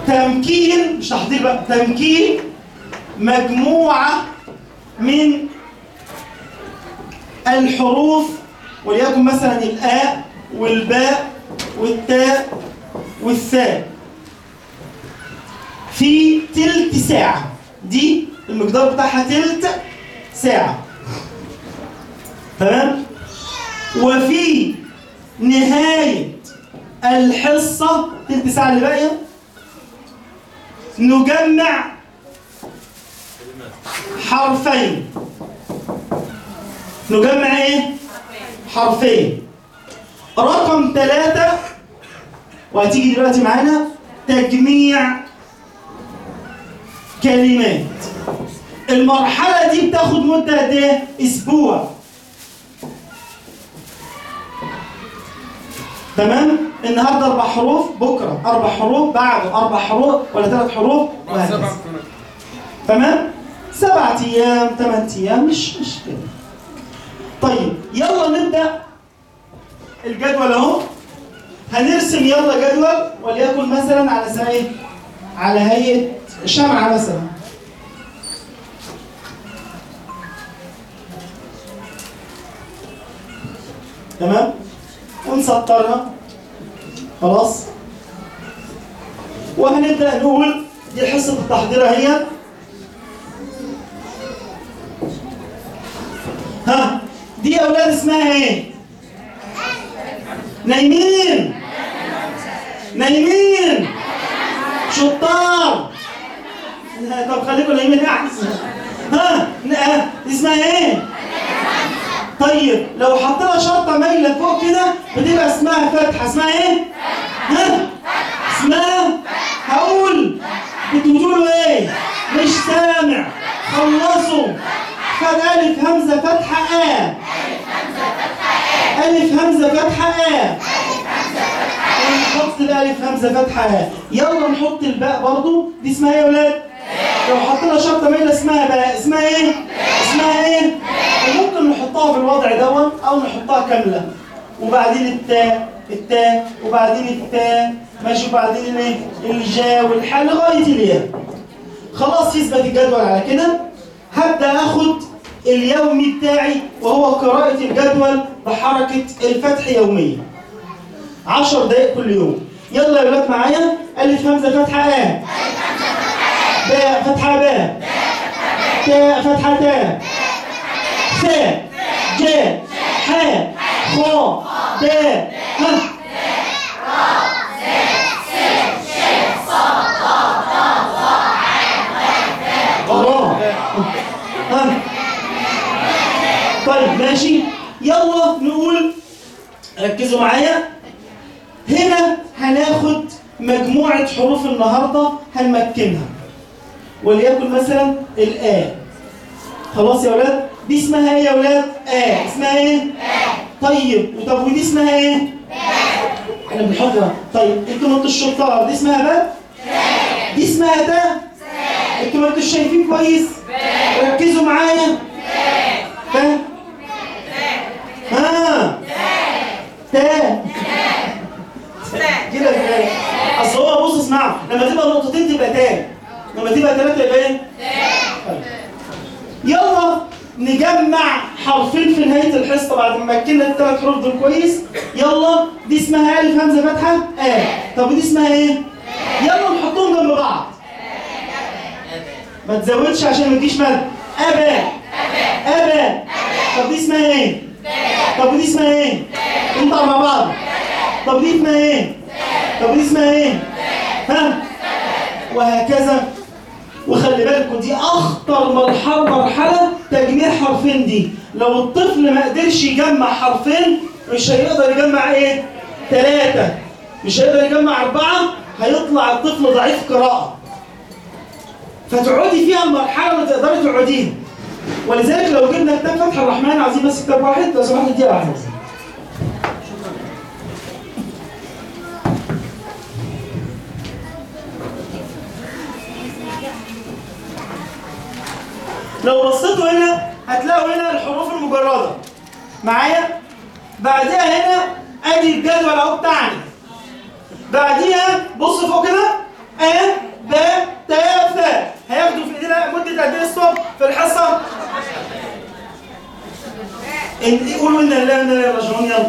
تمكين مش تحضير بقى تمكين مجموعة من الحروف وليكن مثلا الآ والباء والتاء والثاء في تلت ساعة دي المقدار بتاعها تلت ساعة تمام وفي نهاية الحصة تلت ساعة اللي باقية نجمع حرفين نجمع ايه؟ حرفين رقم ثلاثة وهتيجي دلوقتي معانا تجميع كلمات المرحلة دي بتاخد مدة قد ايه؟ أسبوع تمام؟ النهارده أربع حروف بكرة أربع حروف بعده أربع حروف ولا ثلاث حروف وهكذا تمام؟ سبعة أيام ثمان أيام مش مش كده طيب يلا نبدأ الجدول أهو هنرسم يلا جدول وليكن مثلا على سبيل على هيئة شمعة مثلا تمام ونسطرها خلاص وهنبدأ نقول دي حصة التحضير اهي ها دي يا أولاد اسمها إيه؟ نايمين نايمين شطار لا، طب خليكم نايمين احسن ها ها، اسمها ايه طيب لو حطينا شرطه مايله فوق كده بتبقى اسمها فتحه اسمها ايه ها اسمها هقول كنتوا بتقولوا ايه مش سامع خلصوا خد الف همزه فتحه ا الف همزه فتحه ا ونحط الالف همزه فتحه ا يلا نحط الباء برضو دي اسمها ايه يا ولاد لو حطينا شرطه مايله اسمها باء اسمها ايه اسمها ايه وممكن نحطها بالوضع دوت او نحطها كامله وبعدين التاء التاء وبعدين التاء ماشي وبعدين الايه الجاء والحاء لغايه الياء خلاص يثبت الجدول على كده هبدا اخد اليومي بتاعي وهو قراءه الجدول بحركه الفتح يوميا 10 دقائق كل يوم يلا يا ولاد معايا الف همزه فتحه ا باء فتحه باء تاء فتحه تاء ثاء جاء حاء خاء داء ها الله ها طيب ماشي يلا نقول ركزوا معايا هنا هناخد مجموعة حروف النهاردة هنمكنها وليكن مثلا الآ خلاص يا ولاد دي اسمها ايه يا ولاد؟ آ اسمها ايه؟ طيب طب ودي اسمها ايه؟ احنا بنحطها طيب انتوا ما انتوا الشطار دي اسمها باء؟ دي اسمها تاء؟ انتوا ما انتوش شايفين كويس؟ ركزوا معايا تاء ها تاء كده ازاي؟ اصل هو بص اسمعوا لما تبقى نقطتين تبقى تاء لما تبقى ثلاثة يبقى ايه؟ طيب. يلا نجمع حرفين في نهاية الحصة بعد ما مكنا الثلاث حروف دول كويس يلا دي اسمها ألف همزة فتحة آ طب ودي اسمها إيه؟ يلا نحطهم جنب بعض ما تزودش عشان ما تجيش مد أبا أبا طب دي اسمها إيه؟ طب ودي اسمها إيه؟ انطق مع بعض طب دي اسمها إيه؟ طب ودي اسمها إيه؟ ها؟ وهكذا وخلي بالكم دي اخطر مرحله مرحله تجميع حرفين دي لو الطفل ما قدرش يجمع حرفين مش هيقدر يجمع ايه ثلاثه مش هيقدر يجمع اربعه هيطلع الطفل ضعيف قراءه فتقعدي فيها المرحله اللي تقدري تقعديها ولذلك لو جبنا كتاب فتح الرحمن عايزين بس كتاب واحد لو سمحت دقيقه واحده لو بصيتوا هنا هتلاقوا هنا الحروف المجردة معايا بعدها هنا ادي الجدول اهو بتاعنا بعديها بص فوق كده ا إن- قولوا إن لا إن لا راجعون يلا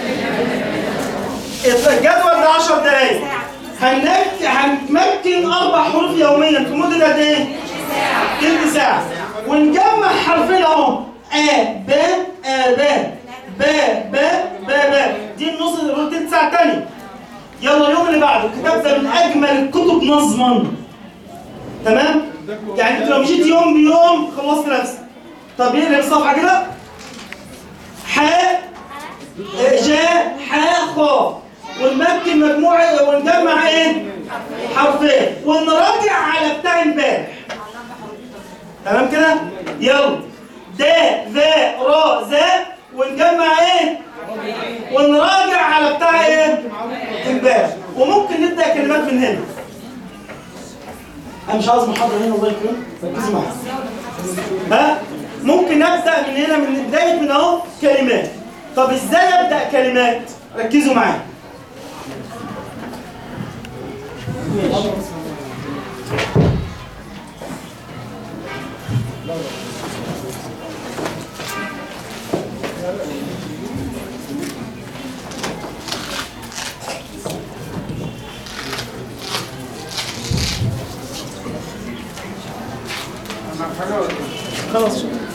الجدول ده 10 دقايق هنك هنمكن اربع حروف يوميا في مده قد ايه؟ تلت ساعه ونجمع حرفين اهو ا ب ا ب ب ب ب ب دي النص تلت ساعه الثانيه يلا اليوم اللي بعده الكتاب ده من اجمل الكتب نظما تمام؟ يعني انت لو مشيت يوم بيوم خلصت نفسك طب اقلب الصفحه كده حاء جاء حاء خاء ونمكن مجموعة ونجمع ايه؟ حرفين ونراجع على بتاع امبارح تمام كده؟ يلا دا ذا را ذا ونجمع ايه؟ ونراجع على بتاع ايه؟ امبارح وممكن نبدا كلمات من هنا انا مش عاوز محاضره هنا الله يكرمك ركزوا معايا ها ممكن ابدا من هنا من بدايه من اهو كلمات طب ازاي ابدا كلمات ركزوا معايا ماشي. خلاص شكرا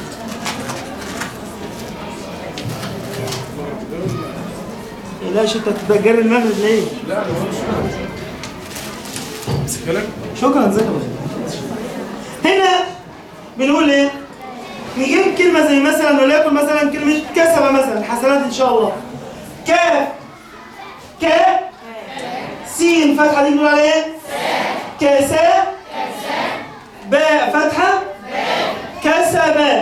لا انت تتجري المغرب ليه؟ لا انا مش كلام شكرا ازيك يا باشا هنا بنقول ايه؟ نجيب كلمة زي مثلا وليكن مثلا كلمة كسب مثلا حسنات ان شاء الله كاف ك سين فتحة دي بنقول عليها ايه؟ كاسا باء فتحة كسب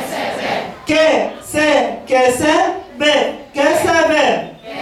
كاسا كاسا باء كسب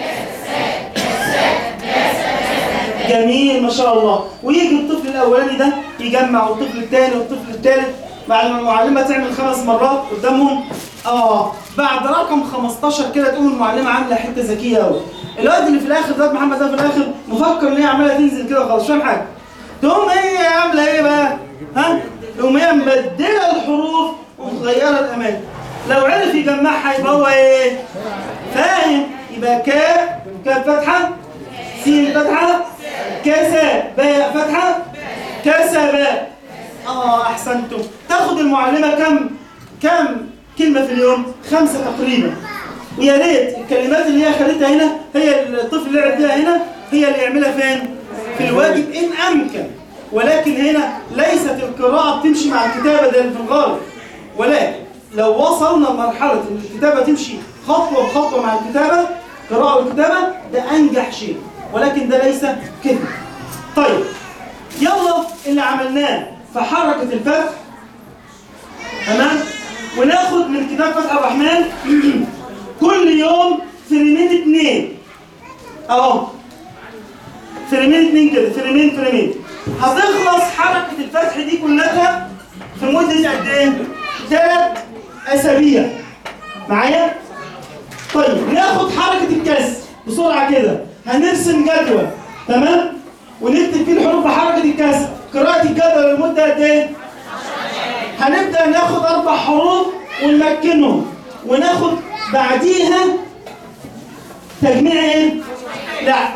جميل ما شاء الله ويجي الطفل الاولاني ده يجمع والطفل الثاني والطفل الثالث بعد ما المعلمه تعمل خمس مرات قدامهم اه بعد رقم 15 كده تقوم المعلمه عامله حته ذكيه قوي الواد اللي في الاخر ده محمد ده في الاخر مفكر ان هي عماله تنزل كده خلاص مش فاهم حاجه تقوم هي عامله ايه بقى ها تقوم هي مبدله الحروف ومغيره الاماكن لو عرف يجمعها يبقى هو ايه فاهم يبقى كاف كاف فتحه سين فتحة كسا باء فتحة كسا باء اه احسنتم تاخد المعلمة كم كم كلمة في اليوم خمسة تقريبا ويا ريت الكلمات اللي هي خدتها هنا هي الطفل اللي لعب بيها هنا هي اللي يعملها فين في الواجب ان امكن ولكن هنا ليست القراءة بتمشي مع الكتابة ده في الغالب ولكن لو وصلنا لمرحلة ان الكتابة تمشي خطوة بخطوة مع الكتابة قراءة والكتابة ده أنجح شيء ولكن ده ليس كده طيب يلا اللي عملناه في حركة الفتح تمام وناخد من كتاب فتح الرحمن كل يوم فريمين اتنين اهو فريمين اتنين كده فريمين فريمين هتخلص حركة الفتح دي كلها في مدة قد ايه؟ ثلاث أسابيع معايا؟ طيب ناخد حركة الكسر بسرعة كده هنرسم جدول تمام ونكتب فيه الحروف بحركة الكسر قراءة الجدول لمدة قد ايه؟ هنبدأ ناخد أربع حروف ونمكنهم وناخد بعديها تجميع ايه؟ لا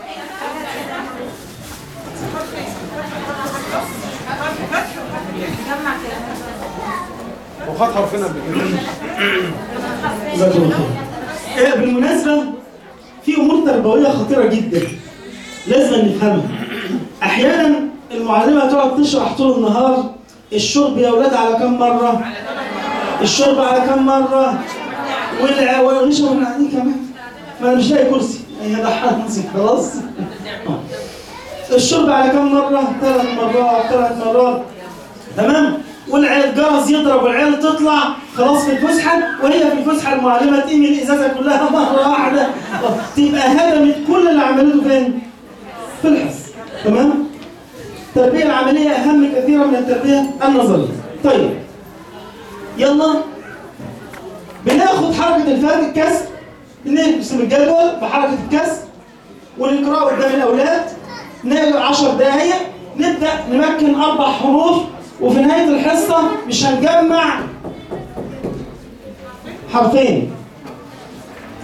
وخد حرفين قبل كده جزاك الله خير. إيه بالمناسبة في أمور تربوية خطيرة جدا لازم نفهمها. أحيانا المعلمة تقعد تشرح طول النهار الشرب يا أولاد على كم مرة؟ الشرب على كم مرة؟ والع- ونشرب من عندي كمان ما أنا مش لاقي كرسي هي ضحى نفسي خلاص آه. الشرب على كم مرة؟ ثلاث مرات ثلاث مرات تمام والعيال الجرس يضرب والعيال تطلع خلاص في الفسحه وهي في الفسحه المعلمه تقيم الازازه كلها مره واحده تبقى هدمت كل اللي عملته فين؟ في الحصه تمام؟ التربيه العمليه اهم كثيرا من التربيه النظريه طيب يلا بناخد حركه الفرق الكسر نرسم الجدول بحركه الكسر والقراءه قدام الاولاد نقرا 10 دقائق نبدا نمكن اربع حروف وفي نهايه الحصه مش هنجمع حرفين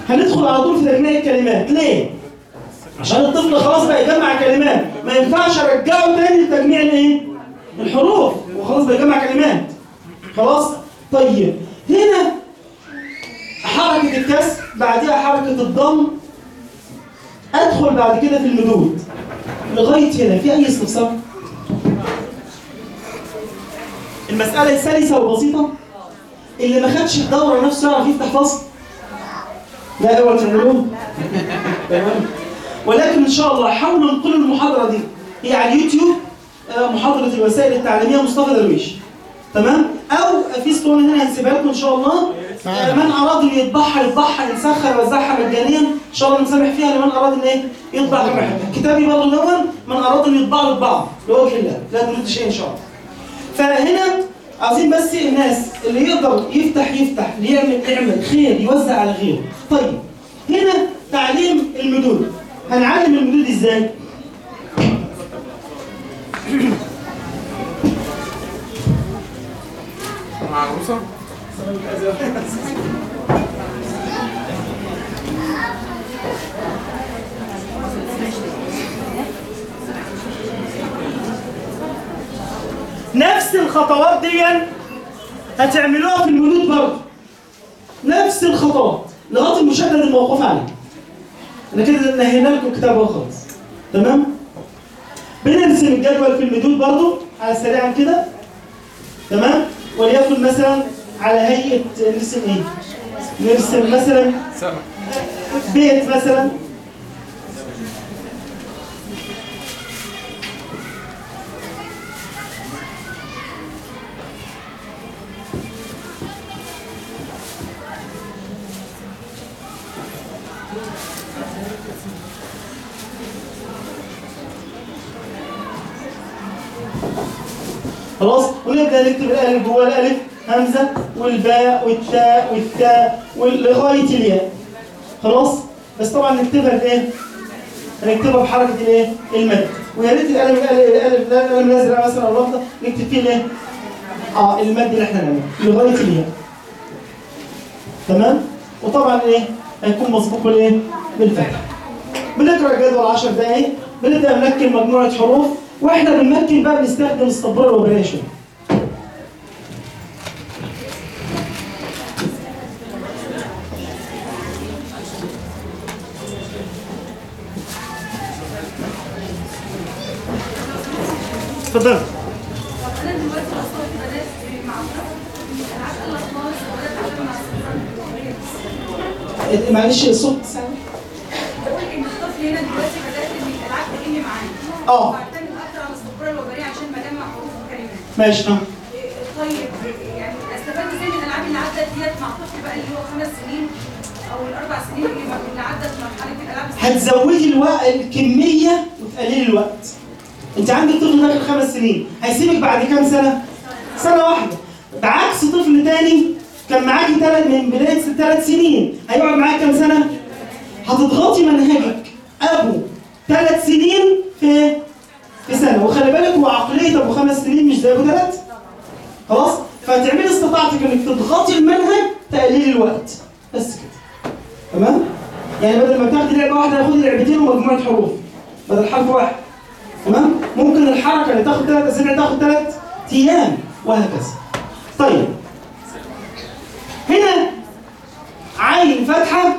هندخل على طول في تجميع الكلمات ليه؟ عشان الطفل خلاص بقى يجمع كلمات ما ينفعش ارجعه تاني لتجميع الايه؟ الحروف وخلاص بيجمع كلمات خلاص؟ طيب هنا حركة الكسر بعدها حركة الضم ادخل بعد كده في المدود لغاية هنا في اي استفسار؟ المسألة سلسة وبسيطة اللي ما خدش الدورة نفسه يعرف يفتح فصل لا اوعى تعملوه تمام ولكن ان شاء الله حاولوا ننقلوا المحاضرة دي هي على اليوتيوب آه، محاضرة الوسائل التعليمية مصطفى درويش تمام او في اسطوانة هنا هنسيبها لكم ان شاء الله آه، من اراد ان يطبعها يطبعها ينسخها يوزعها مجانيا ان شاء الله نسامح فيها لمن اراد ان ايه يطبع كما يحب كتابي برضه الاول من اراد ان يطبع له يطبعه لوجه الله لا نريد شيء ان شاء الله فهنا عايزين بس الناس اللي يقدر يفتح يفتح اللي يعمل يعمل خير يوزع على غيره طيب هنا تعليم المدود هنعلم المدود ازاي مع عروسة نفس الخطوات دي هتعملوها في المدود برضه نفس الخطوات لغايه المشدد الموقوف عليه انا كده نهينا لكم كتابه خالص تمام بنرسم الجدول في المدود برضه على سريعا كده تمام وليكن مثلا على هيئه نرسم ايه نرسم مثلا سما بيت مثلا خلاص ونبدا نكتب الالف جوه الالف همزه والباء والتاء والتاء لغايه الياء خلاص بس طبعا نكتبها بايه هنكتبها بحركه الايه المد ويا ريت القلم القلم القلم الازرق مثلا او الرابطه نكتب فيه الايه اه المد اللي احنا نعمله لغايه الياء تمام وطبعا ايه هيكون مسبوق بالايه بالفتح بنقرا الجدول 10 دقائق بنبدا نمكن مجموعه حروف واحنا بنمكن بقى بنستخدم السبوره الوبريه شويه اتفضل انا دلوقتي بصور بنات مع انا عارفه الاطفال الصغيره بتعلم مع معلش الصوت بقول ان الطفل هنا دلوقتي بدات ان الالعاب تجيني معايا اه. بعتمد اكتر على السبوره الوبريه عشان بجمع حروف وكلمات ماشي اه إيه، طيب يعني استفاد ازاي من الالعاب اللي عدت ديت مع الطفل بقى اللي هو خمس سنين او الاربع سنين اللي اللي عدت مرحله الالعاب هتزودي الوقت الكميه وتقللي الوقت انت عندك طفل داخل خمس سنين هيسيبك بعد كام سنه سنه واحده بعكس طفل تاني كان معاكي ثلاث من بدايه ثلاث سنين هيقعد معاك كام سنه هتضغطي منهجك ابو ثلاث سنين في في سنه وخلي بالك هو عقليه ابو خمس سنين مش زي ابو ثلاث خلاص فتعملي استطاعتك انك تضغطي المنهج تقللي الوقت بس كده تمام يعني بدل ما تاخدي لعبه واحده خدي لعبتين ومجموعه حروف بدل حرف واحد تمام ممكن الحركه اللي تاخد ثلاث اسابيع تاخد ثلاث ايام وهكذا طيب هنا عين فتحه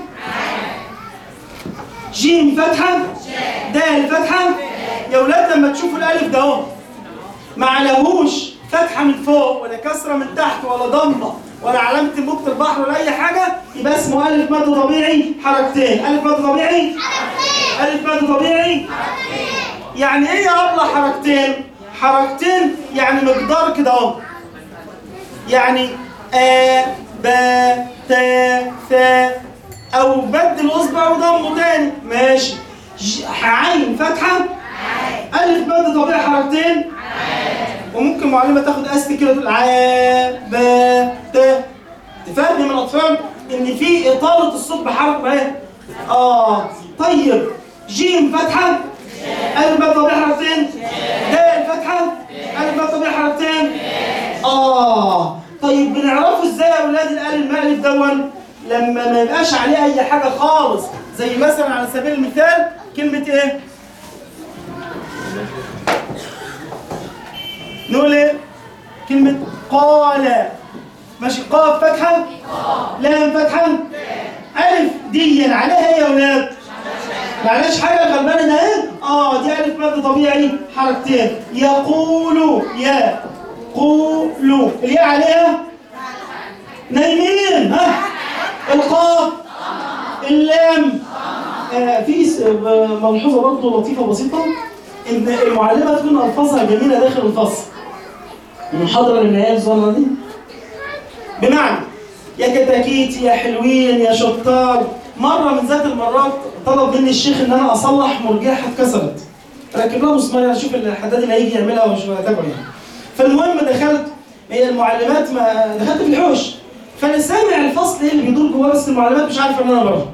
جيم فتحه دال فتحه يا ولاد لما تشوفوا الالف ده اهو ما عليهوش فتحه من فوق ولا كسره من تحت ولا ضمه ولا علامه موجه البحر ولا اي حاجه يبقى اسمه الف مد طبيعي حركتين الف مد طبيعي الف مد طبيعي يعني ايه يا ابله حركتين حركتين يعني مقدار كده اهو يعني آ ب ت ث او بدل اصبع وضمه تاني ماشي ج- عين فتحه الف مد طبيعي حركتين وممكن معلمه تاخد است كده تقول ع ب ت تفهم من الاطفال ان في اطاله الصوت بحركه اهي اه طيب جيم فتحه الف مد طبيعي حركتين دال فتحه الف مد طبيعي حركتين اه طيب بنعرفه ازاي يا اولاد الالف المألف دون لما ما يبقاش عليه اي حاجه خالص زي مثلا على سبيل المثال كلمه ايه نقول ايه كلمه قال ماشي قاف فتحه لام فتحه الف دي عليها ايه يا ولاد معلش حاجه غلبانه ده ايه اه دي الف مد طبيعي حركتين يقول يا قولوا الياء عليها نايمين ها القاف اللام آه في س- آه، ملحوظه برضه لطيفه بسيطه ان المعلمه تكون الفاظها جميله داخل الفصل المحاضره اللي هي الظلمه دي بمعنى يا كتاكيت يا حلوين يا شطار مره من ذات المرات طلب مني الشيخ ان انا اصلح مرجحه اتكسرت ركب لها مسمار اشوف الحداد اللي هيجي يعملها ومش هتابعه يعني فالمهم دخلت هي المعلمات ما دخلت في الحوش فانا سامع الفصل ايه اللي بيدور جواه بس المعلمات مش عارفه ان انا بره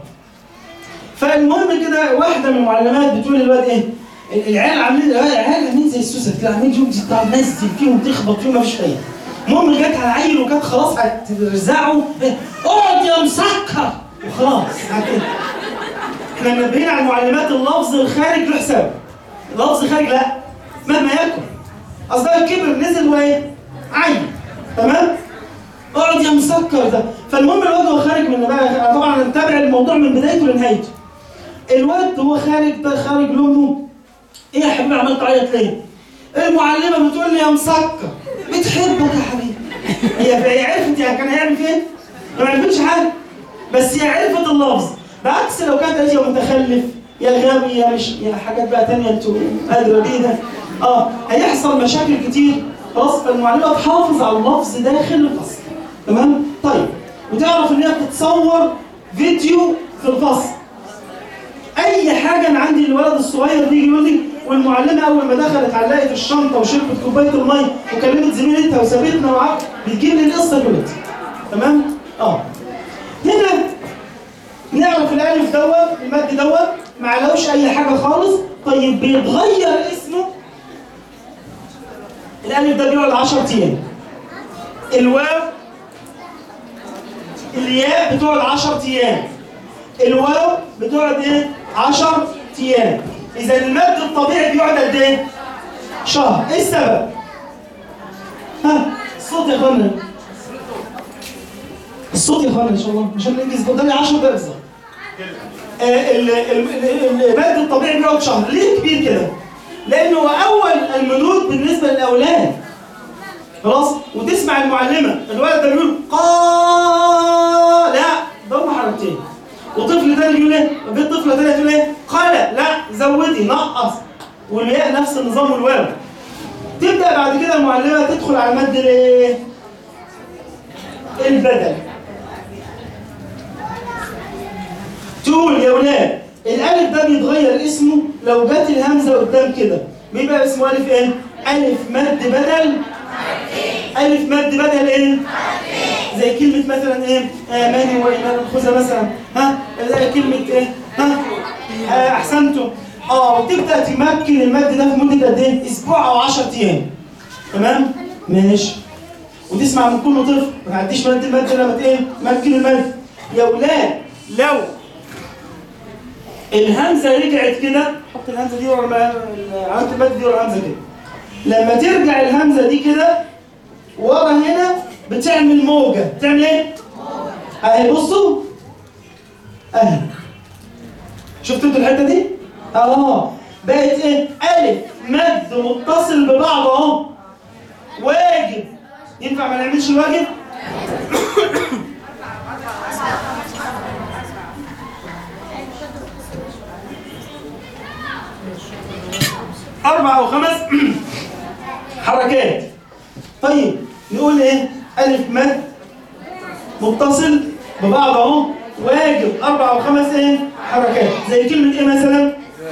فالمهم كده واحده من المعلمات بتقول للواد ايه العيال عاملين العيال عاملين زي السوسه كده عاملين يوم تنزل فيهم تخبط فيهم مفيش فايده المهم جت على عيل وكانت خلاص هترزعه إيه، اقعد يا مسكر وخلاص على كده احنا منبهين على المعلمات اللفظ الخارج له حساب لفظ خارج لا مهما يكن اصل ده كبر نزل وايه عين تمام اقعد يا مسكر ده فالمهم الواد هو خارج من بقى طبعا انا متابع الموضوع من بدايته لنهايته الواد هو خارج ده خارج لامه ايه يا حبيبي عمال تعيط ليه؟ المعلمه بتقول لي يا مسكر بتحبك يا حبيبي هي هي عرفت يعني كان هيعمل فيه إيه؟ ما عرفتش حاجه بس هي عرفت اللفظ بعكس لو كانت قالت يا متخلف يا غبي يا مش يا حاجات بقى تانية انتوا ادرى بيها اه هيحصل مشاكل كتير خلاص فالمعلمه تحافظ على اللفظ داخل الفصل تمام طيب وتعرف ان هي بتتصور فيديو في الفصل اي حاجه انا عندي الولد الصغير بيجي يقول لي والمعلمه اول ما دخلت علقت الشنطه وشربت كوبايه الميه وكلمت زميلتها وسابتنا وعارف بتجيب لي القصه دلوقتي تمام اه هنا نعرف الالف دوت المد دوت ما علوش اي حاجه خالص طيب بيتغير اسمه الالف ده بيقعد 10 ايام الواو الياء بتقعد 10 ايام الواو بتقعد ايه 10 ايام اذا المد الطبيعي بيقعد قد ايه شهر ايه السبب ها الصوت يا اخوانا الصوت يا اخوانا ان شاء الله عشان ننجز قدامي 10 دقايق بالظبط آه، ال- ال- ال- المد الطبيعي بيقعد شهر ليه كبير كده لانه هو اول المدود بالنسبه للاولاد خلاص وتسمع المعلمه الولد ده بيقول قا لا ضم حركتين وطفل تاني بيقول ايه وبيت طفله تانيه تقول ايه قال لا زودي نقص والياء نفس النظام والواو تبدا بعد كده المعلمه تدخل على مد الايه البدل تقول يا ولاد الالف ده بيتغير اسمه لو جت الهمزه قدام كده بيبقى اسمه الف ايه الف مد بدل الف مد بدل ايه زي كلمة مثلا ايه آماني وإيمان الخزى مثلا ها زي كلمة ايه ها آه أحسنتم اه وتبدأ تمكن المد ده في مدة قد ايه؟ أسبوع أو 10 أيام تمام؟ ماشي وتسمع من كل طفل ما تعديش مد المد لما ايه؟ مكن المد يا ولاد لو الهمزة رجعت كده حط الهمزة دي ورا ما- علامة المد دي ورا الهمزة كده لما ترجع الهمزة دي كده ورا هنا بتعمل موجة بتعمل ايه؟ اهي بصوا اهي شفتوا انتوا الحتة دي؟ اه بقت ايه؟ ألف مد متصل ببعض اهو واجب ينفع ما نعملش الواجب؟ أربع أو خمس حركات طيب نقول إيه؟ ألف مد متصل ببعض أهو واجب أربع أو خمس إيه؟ حركات زي كلمة إيه مثلا؟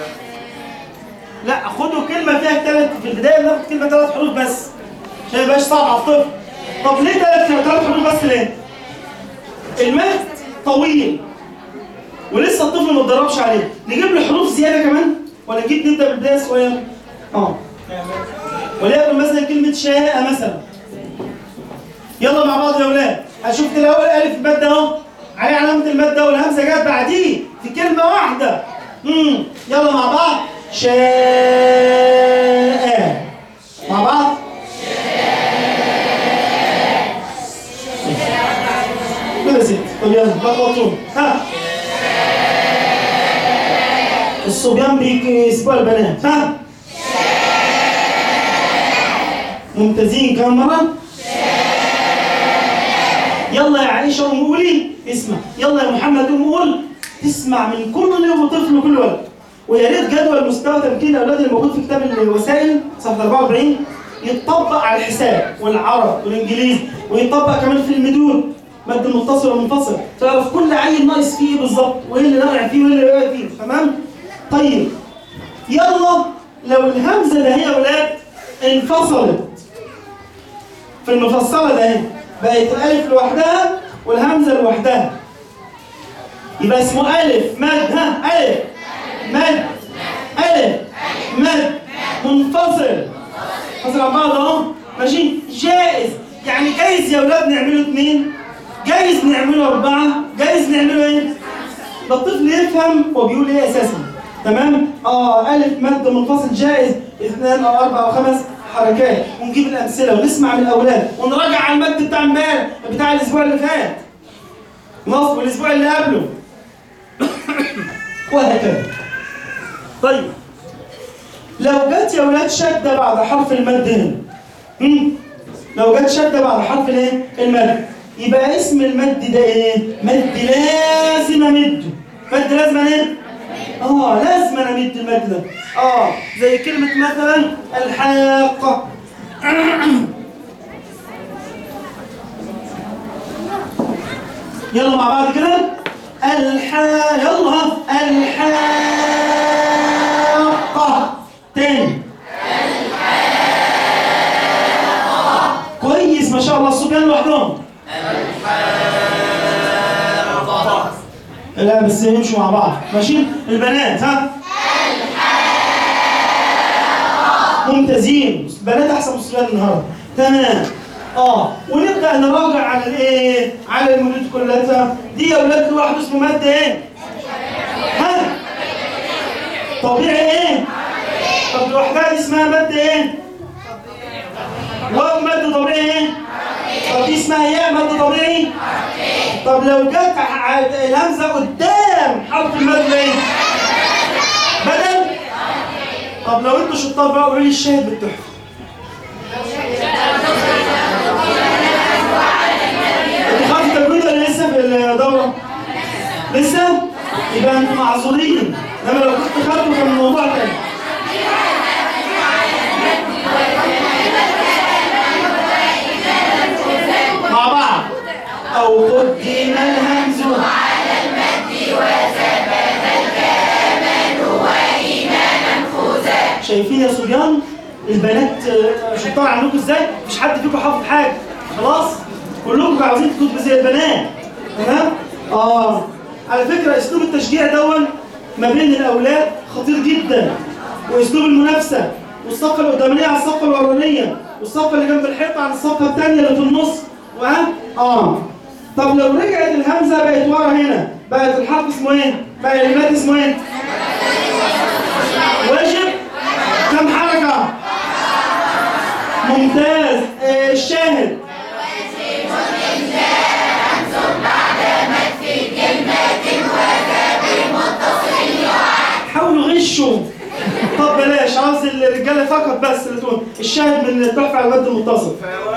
لا خدوا كلمة فيها ثلاث في البداية ناخد كلمة ثلاث حروف بس عشان ما يبقاش صعب على الطفل طب ليه ثلاث ثلاث حروف بس ليه؟ المد طويل ولسه الطفل ما اتدربش عليه نجيب له حروف زياده كمان ولا نجيب نبدا بالبدايه صغيره اه وليكن مثلا كلمه شاء مثلا يلا مع بعض يا اولاد هشوف الاول الف الماده اهو عليه علامة المادة والهمزة جت بعديه في كلمة واحدة امم يلا مع بعض شاء مع بعض كده يا ست طب يلا لخبطوهم ها الصبيان بيسبقوا البنات ها ممتازين كم مرة؟ يلا يا عائشة قوم قولي اسمع يلا يا محمد قوم قول تسمع من كل يوم طفل وكل ولد ويا ريت جدول مستوى تمكين الاولاد اللي موجود في كتاب الوسائل صفحه 44 يتطبق على الحساب والعرب والانجليزي ويتطبق كمان في المدود مد المتصل والمنفصل تعرف كل عيل ناقص فيه ايه بالظبط وايه اللي ناقع فيه وايه اللي واقع فيه تمام طيب يلا لو الهمزه ده هي يا اولاد انفصلت في المفصله ده اهي بقت الالف لوحدها والهمزه لوحدها يبقى اسمه الف مد ها الف مد الف مد منفصل منفصل عن بعض اهو ماشي جائز يعني جايز يا اولاد نعمله اثنين جايز نعمله اربعه جايز نعمله ايه؟ ده الطفل يفهم هو بيقول ايه اساسا تمام؟ اه الف مد منفصل جائز اثنان او اربع او خمس حركات ونجيب الامثله ونسمع من الاولاد ونراجع على المد بتاع امبارح بتاع الاسبوع اللي فات نصب الاسبوع اللي قبله وهكذا طيب لو جت يا ولاد شده بعد حرف المد هنا هم؟ لو جت شده بعد حرف الايه المد يبقى اسم المد ده ايه مد لازم امده مد لازم ايه اه لازم انا امد المد ده اه زي كلمه مثلا الحاقه يلا مع بعض كده الحا يلا الحاقة تاني كويس ما شاء الله الصبيان لوحدهم لا بس يمشوا مع بعض ماشي البنات ها ممتازين بنات احسن من الصبيان النهارده تمام اه ونبدا نراجع على الايه على المدود كلها دي يا اولاد لوحده اسمه ماده ايه ها طبيعي ايه طب لوحدها دي اسمها ماده ايه واو ماده طبيعي ايه طب دي اسمها ياء ماده طبيعي طب لو جت ع- الهمزه قدام حرف الماده ايه بدل طب لو انتوا شطار بقى قولوا لي الشاهد بالتحفه انتوا خدتوا تجربه ولا لسه في الدوره؟ لسه؟ يبقى انتوا معذورين انما لو كنت خدتوا كان الموضوع تاني مع بعض او قدم الهمز شايفين يا صبيان البنات آه، شطار عنكم ازاي مفيش حد فيكم حافظ حاجه خلاص كلكم عاوزين تكتبوا زي البنات تمام اه على فكره اسلوب التشجيع دون ما بين الاولاد خطير جدا واسلوب المنافسه والصفه القدامانيه على الصفه الورانيه والصفه اللي جنب الحيطه عن الصفه الثانيه اللي في النص وها اه طب لو رجعت الهمزه بقت ورا هنا بقت الحرف اسمه ايه؟ بقى الكلمات اسمه ايه؟ واجب كم حركة؟ ممتاز آه، الشاهد حاولوا غشوا طب بلاش عاوز الرجاله فقط بس اللي تقول الشاهد من التحفه على المد المتصل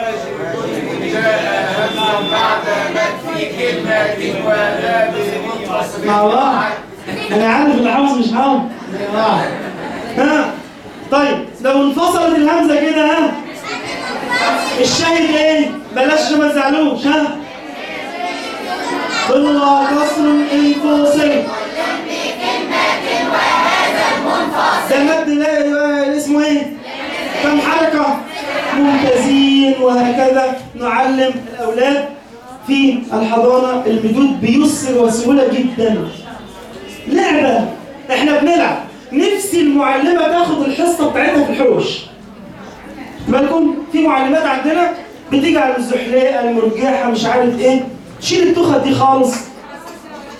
مع بعض انا عارف اللي حافظ مش حافظ مع بعض. ها طيب لو انفصلت الهمزه كده ها الشاهد ايه بلاش عشان ما تزعلوش ها ضلع كسر انفصل ده المد لا اسمه ايه كم حركه ممتازين وهكذا نعلم الاولاد في الحضانه المدود بيسر وسهوله جدا لعبه احنا بنلعب نفسي المعلمه تاخد الحصه بتاعتها في الحوش بالكم في معلمات عندنا بتيجي على الزحليقه المرجحه مش عارف ايه شيل التخت دي خالص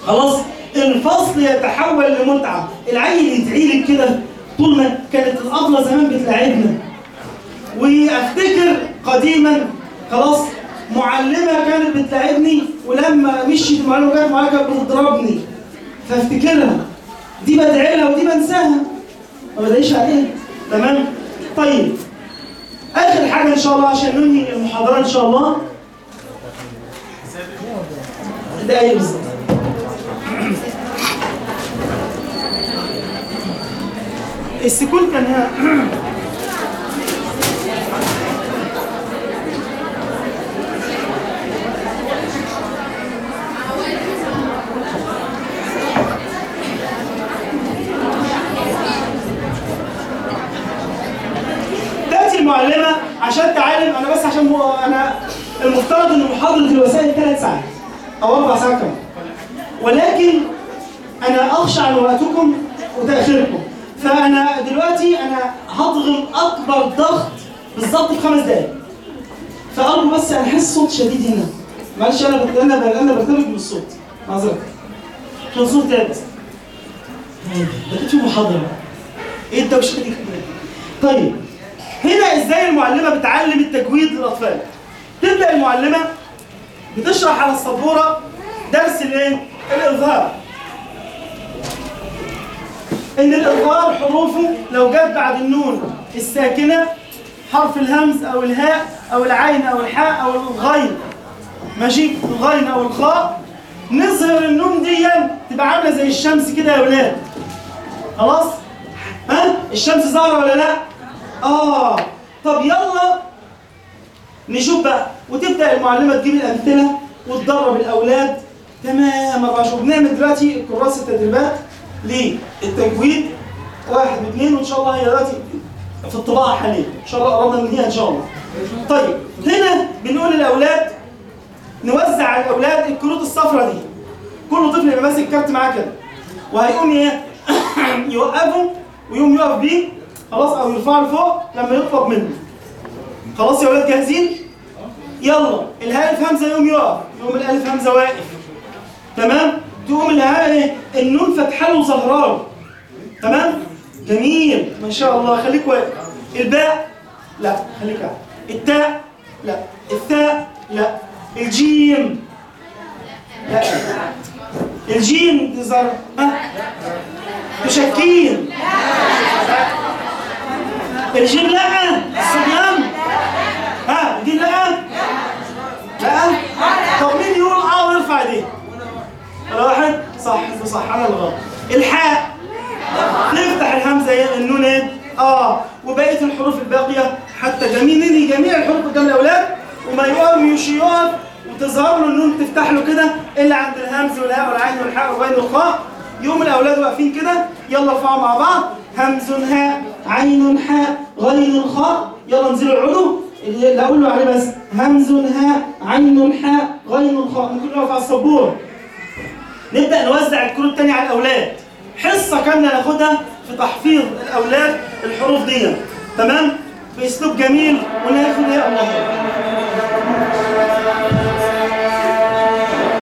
خلاص الفصل يتحول لمتعه العيل يدعي لك كده طول ما كانت الابله زمان بتلاعبنا وافتكر قديما خلاص معلمه كانت بتلاعبني ولما مشيت المعلمه كانت معايا كانت بتضربني فافتكرها دي بدعي لها ودي بنساها ما بدعيش عليها تمام طيب اخر حاجه ان شاء الله عشان ننهي المحاضره ان شاء الله دقايق بالظبط السكون كان هنا تأتي المعلمة عشان تعلم أنا بس عشان مو أنا المفترض إن محاضرة الوسائل ثلاث ساعات أو أربع ساعات كمان ولكن أنا أخشى على وقتكم وتأخيركم فأنا دلوقتي أنا هضغم أكبر ضغط بالظبط في خمس دقايق فأرجو بس أنا أحس صوت شديد هنا معلش أنا بت- أنا ب- أنا برتبك بالصوت معذرة عشان صوت تعب بس ده كنت في محاضرة بقى. إيه الدوشة دي كده؟ طيب هنا ازاي المعلمه بتعلم التجويد للاطفال تبدا المعلمه بتشرح على السبوره درس الايه الاظهار ان الاظهار حروفه لو جت بعد النون الساكنه حرف الهمز او الهاء او العين او الحاء او الغين ماشي الغين او الخاء نظهر النون دي تبقى عامله زي الشمس كده يا ولاد خلاص ها الشمس ظاهره ولا لا اه طب يلا نشوف بقى وتبدا المعلمه تجيب الامثله وتدرب الاولاد تمام 24 بنعمل دلوقتي كراسه تدريبات للتجويد واحد واثنين وان شاء الله هي دلوقتي في الطباعه حاليا ان شاء الله قربنا ننهيها ان شاء الله طيب هنا بنقول للاولاد نوزع على الاولاد الكروت الصفراء دي كل طفل يبقى ماسك كارت معاه كده وهيقوم ايه يوقفه ويقوم يقف بيه خلاص او يرفعه لفوق لما يطلب منه خلاص يا ولاد جاهزين يلا الهاء همزه يقوم يقف يقوم الالف همزه واقف تمام تقوم الهاء ايه النون فتحه له ظهران تمام جميل ما شاء الله خليك واقف الباء لا خليك قاعد التاء لا الثاء لا الجيم لا الجيم دي ظهر ها تشكين الجيم لا الصيام ها دي لا لا طب مين يقول اه ويرفع ايديه واحد صح انت صح انا اللي غلط الحاء نفتح الهمزه ايه النون ايه اه وبقيه الحروف الباقيه حتى جميع ننهي جميع الحروف قدام الاولاد وما يقف يمشي يقف وتظهر له النون تفتح له كده الا عند الهمز والهاء والعين والحاء والغين والخاء يقوم الاولاد واقفين كده يلا ارفعوا مع بعض همز هاء عين حاء غين خاء يلا انزلوا العلو اللي اقول له عليه بس همز هاء عين حاء غين خاء ممكن نقف على السبوره نبدا نوزع الكروت الثانيه على الاولاد حصه كامله ناخدها في تحفيظ الاولاد الحروف دي تمام باسلوب جميل وناخد ايه الله